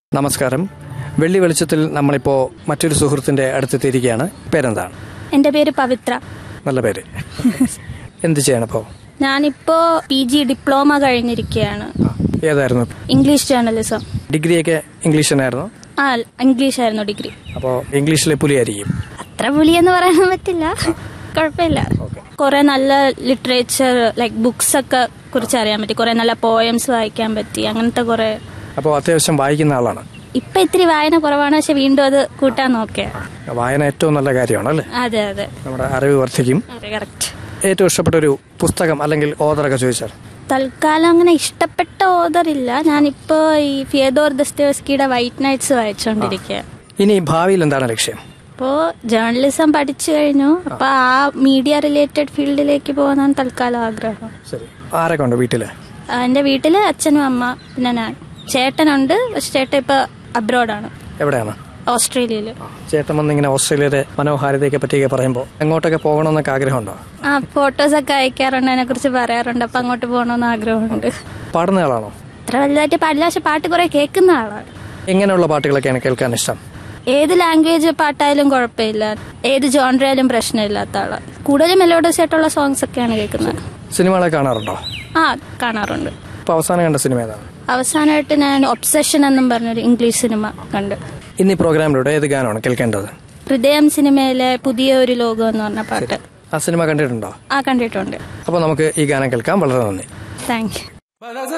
നമസ്കാരം വെള്ളി വെളിച്ചത്തിൽ നമ്മളിപ്പോൾ മറ്റൊരു സുഹൃത്തിന്റെ അടുത്തെത്തിയിരിക്കുകയാണ് പേരെന്താണ് എൻ്റെ പേര് പവിത്ര നല്ല പേര് എന്ത് ചെയ്യണം ഇപ്പോൾ ഞാനിപ്പോ പി ജി ഡിപ്ലോമ കഴിഞ്ഞിരിക്കുകയാണ് ഏതായിരുന്നു ഇംഗ്ലീഷ് ജേർണലിസം ഡിഗ്രിയൊക്കെ ഇംഗ്ലീഷ് തന്നെയായിരുന്നു ആ ഇംഗ്ലീഷ് ആയിരുന്നു ഡിഗ്രി അപ്പോൾ ഇംഗ്ലീഷിലെ പുലിയായിരിക്കും അത്ര പുളിയെന്ന് പറയാൻ പറ്റില്ല കുഴപ്പമില്ല കുറെ നല്ല ലിറ്ററേച്ചർ ലൈക്ക് ബുക്സ് ഒക്കെ കുറിച്ച് അറിയാൻ പറ്റി കുറെ നല്ല പോയംസ് വായിക്കാൻ പറ്റി അങ്ങനത്തെ കുറെ അപ്പോൾ അത്യാവശ്യം വായിക്കുന്ന ആളാണ് ഇപ്പൊ ഇത്തിരി വായന കുറവാണ് പക്ഷെ വീണ്ടും അത് കൂട്ടാൻ നോക്കിയ വായന ഏറ്റവും നല്ല കാര്യമാണ് അല്ലേ അതെ അതെ നമ്മുടെ അറിവ് വർദ്ധിക്കും അതെ കറക്റ്റ് ഏറ്റവും ഇഷ്ടപ്പെട്ട ഒരു പുസ്തകം അല്ലെങ്കിൽ ഓതറൊക്കെ ചോദിച്ചാൽ തൽക്കാലം അങ്ങനെ ഇഷ്ടപ്പെട്ട ഓദർ ഇല്ല ഞാനിപ്പോ ഈ ഫിയദോർ ദസ്തേവസ്കിയുടെ വൈറ്റ് നൈറ്റ്സ് വായിച്ചുകൊണ്ടിരിക്കുക ഇനി ഭാവിയിൽ എന്താണ് ലക്ഷ്യം അപ്പോ ജേർണലിസം പഠിച്ചു കഴിഞ്ഞു അപ്പൊ ആ മീഡിയ റിലേറ്റഡ് ഫീൽഡിലേക്ക് പോകാനാണ് തൽക്കാലം ആഗ്രഹം ശരി ആരൊക്കെ ഉണ്ട് വീട്ടിൽ ആ, എന്റെ വീട്ടില് അച്ഛനും അമ്മ പിന്നെ ഞാൻ ചേട്ടനുണ്ട് പക്ഷെ ചേട്ടൻ ഇപ്പൊ അബ്രോഡാണ് എവിടെയാണ് ഓസ്ട്രേലിയയില് ചേട്ടൻ വന്നിങ്ങനെ ഓസ്ട്രേലിയയുടെ മനോഹാരിതയൊക്കെ പറ്റിയൊക്കെ പറയുമ്പോൾ എങ്ങോട്ടൊക്കെ പോകണമെന്നൊക്കെ ആഗ്രഹമുണ്ടോ ആ ഫോട്ടോസ് ഒക്കെ അയക്കാറുണ്ട് അതിനെ കുറിച്ച് പറയാറുണ്ട് അപ്പൊ അങ്ങോട്ട് പോകണമെന്ന് ആഗ്രഹമുണ്ട് പാടുന്ന ആളാണോ അത്ര വലുതായിട്ട് പാടില്ല പക്ഷെ പാട്ട് കുറെ കേൾക്കുന്ന ആളാണ് എങ്ങനെയുള്ള പാട്ടുകളൊക്കെയാണ് കേൾക്കാൻ ഇഷ്ടം ഏത് ലാംഗ്വേജ് പാട്ടായാലും കുഴപ്പമില്ല ഏത് ജോൺറയാലും പ്രശ്നമില്ലാത്ത ആളാണ് കൂടുതലും മെലോഡസ് ആയിട്ടുള്ള സോങ്സ് ഒക്കെയാണ് കേൾക്കുന്നത് സിനിമകളെ കാണാറുണ്ടോ ആ കാണാറുണ്ട് ഇപ്പൊ അവസാനം കണ്ട സിനിമ ഏതാണ് അവസാനമായിട്ട് ഞാൻ ഒബ്സഷൻ എന്നും പറഞ്ഞൊരു ഇംഗ്ലീഷ് സിനിമ കണ്ട് ഇന്ന് ഈ പ്രോഗ്രാമിലൂടെ ഏത് ഗാനമാണ് കേൾക്കേണ്ടത് ഹൃദയം സിനിമയിലെ പുതിയ ഒരു ലോകം എന്ന് പറഞ്ഞ പാട്ട് ആ സിനിമ കണ്ടിട്ടുണ്ടോ ആ കണ്ടിട്ടുണ്ട് അപ്പോൾ നമുക്ക് ഈ ഗാനം കേൾക്കാം വളരെ നന്ദി താങ്ക് യു